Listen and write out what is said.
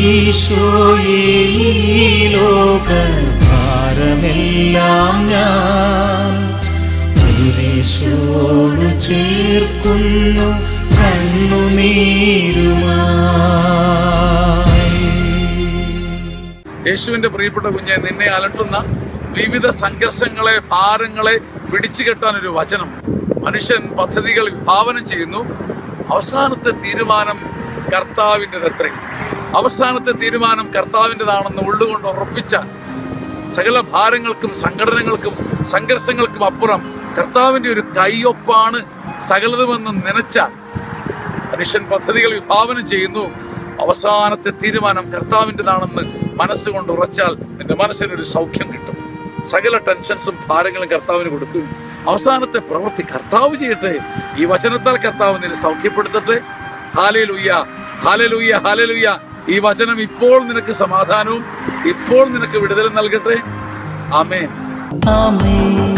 ഈശോയെ ഈ ലോക ഭാരമെല്ലാം ഞാൻ കുരിശോട് ചേർക്കുന്നു കണ്ണുനീരുമായി യേശുവിന്റെ പ്രിയപ്പെട്ട കുഞ്ഞെ നിന്നെ അലട്ടുന്ന വിവിധ സംഘർഷങ്ങളെ ഭാരങ്ങളെ പിടിച്ചു കെട്ടാൻ ഒരു വചനം മനുഷ്യൻ പദ്ധതികൾ വിഭാവനം ചെയ്യുന്നു അവസാനത്തെ തീരുമാനം കർത്താവിൻ്റെതത്രേ അവസാനത്തെ തീരുമാനം കർത്താവിൻ്റെതാണെന്ന് ഉള്ളുകൊണ്ട് ഉറപ്പിച്ച സകല ഭാരങ്ങൾക്കും സംഘടനകൾക്കും സംഘർഷങ്ങൾക്കും അപ്പുറം കർത്താവിന്റെ ഒരു കൈയൊപ്പാണ് സകലതുമെന്ന് നനച്ച മനുഷ്യൻ പദ്ധതികൾ വിഭാവനം ചെയ്യുന്നു അവസാനത്തെ തീരുമാനം കർത്താവിൻ്റെതാണെന്ന് മനസ്സുകൊണ്ട് ഉറച്ചാൽ നിന്റെ മനസ്സിനൊരു സൗഖ്യം കിട്ടും സകല ടെൻഷൻസും ഭാരങ്ങളും കർത്താവിന് കൊടുക്കും അവസാനത്തെ പ്രവൃത്തി കർത്താവ് ചെയ്യട്ടെ ഈ വചനത്താൽ കർത്താവ് നിന്നെ സൗഖ്യപ്പെടുത്തട്ടെ ഹാലേ ലുയ്യ ഹാലേ ലുയ്യ ഹാലേ ലുയ്യ ഈ വചനം ഇപ്പോൾ നിനക്ക് സമാധാനവും ഇപ്പോൾ നിനക്ക് വിടുതലും നൽകട്ടെ ആമേൻ ആമേൻ